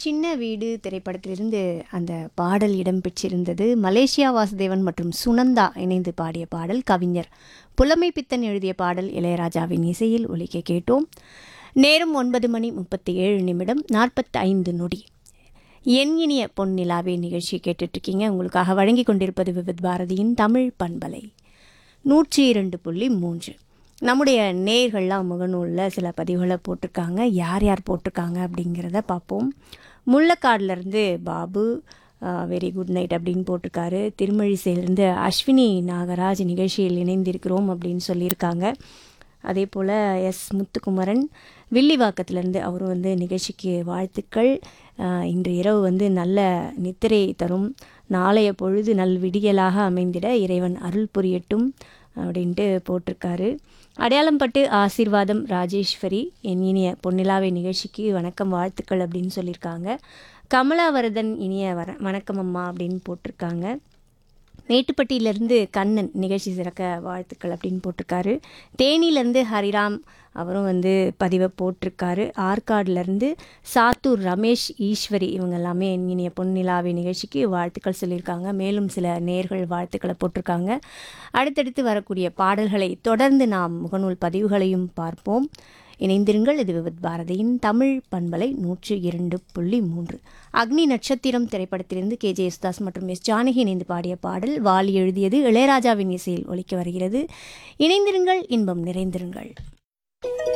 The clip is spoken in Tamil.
சின்ன வீடு திரைப்படத்திலிருந்து அந்த பாடல் இடம்பெற்றிருந்தது மலேசியா வாசுதேவன் மற்றும் சுனந்தா இணைந்து பாடிய பாடல் கவிஞர் புலமை பித்தன் எழுதிய பாடல் இளையராஜாவின் இசையில் ஒலிக்க கேட்டோம் நேரம் ஒன்பது மணி முப்பத்தி ஏழு நிமிடம் நாற்பத்தி ஐந்து நொடி என் இனிய பொன்னிலாவே நிகழ்ச்சி கேட்டுட்ருக்கீங்க உங்களுக்காக வழங்கி கொண்டிருப்பது விவித் பாரதியின் தமிழ் பண்பலை நூற்றி இரண்டு புள்ளி மூன்று நம்முடைய நேர்கள்லாம் முகநூலில் சில பதிவுகளை போட்டிருக்காங்க யார் யார் போட்டிருக்காங்க அப்படிங்கிறத பார்ப்போம் முள்ளக்காடுலேருந்து பாபு வெரி குட் நைட் அப்படின்னு போட்டிருக்காரு திருமழிசையிலேருந்து அஸ்வினி நாகராஜ் நிகழ்ச்சியில் இணைந்திருக்கிறோம் அப்படின்னு சொல்லியிருக்காங்க அதே போல் எஸ் முத்துக்குமரன் வில்லிவாக்கத்திலேருந்து அவரும் வந்து நிகழ்ச்சிக்கு வாழ்த்துக்கள் ஆஹ் இன்று இரவு வந்து நல்ல நித்திரை தரும் நாளைய பொழுது நல் விடியலாக அமைந்திட இறைவன் அருள் புரியட்டும் அப்படின்ட்டு போட்டிருக்காரு அடையாளம் பட்டு ஆசீர்வாதம் ராஜேஸ்வரி என் இனிய பொன்னிலாவை நிகழ்ச்சிக்கு வணக்கம் வாழ்த்துக்கள் அப்படின்னு சொல்லியிருக்காங்க கமலாவரதன் இனிய வர வணக்கம் அம்மா அப்படின்னு போட்டிருக்காங்க மேட்டுப்பட்டியிலேருந்து கண்ணன் நிகழ்ச்சி சிறக்க வாழ்த்துக்கள் அப்படின்னு போட்டிருக்காரு தேனியிலேருந்து ஹரிராம் அவரும் வந்து பதிவை போட்டிருக்காரு ஆற்காடுலேருந்து சாத்தூர் ரமேஷ் ஈஸ்வரி இவங்க எல்லாமே இனிய பொன்னிலாவி நிகழ்ச்சிக்கு வாழ்த்துக்கள் சொல்லியிருக்காங்க மேலும் சில நேர்கள் வாழ்த்துக்களை போட்டிருக்காங்க அடுத்தடுத்து வரக்கூடிய பாடல்களை தொடர்ந்து நாம் முகநூல் பதிவுகளையும் பார்ப்போம் இணைந்திருங்கள் இது விவித் பாரதியின் தமிழ் பண்பலை நூற்று இரண்டு புள்ளி மூன்று அக்னி நட்சத்திரம் திரைப்படத்திலிருந்து கே ஜே யேசுதாஸ் மற்றும் எஸ் ஜானகி இணைந்து பாடிய பாடல் வாலி எழுதியது இளையராஜாவின் இசையில் ஒலிக்க வருகிறது இணைந்திருங்கள் இன்பம் நிறைந்திருங்கள்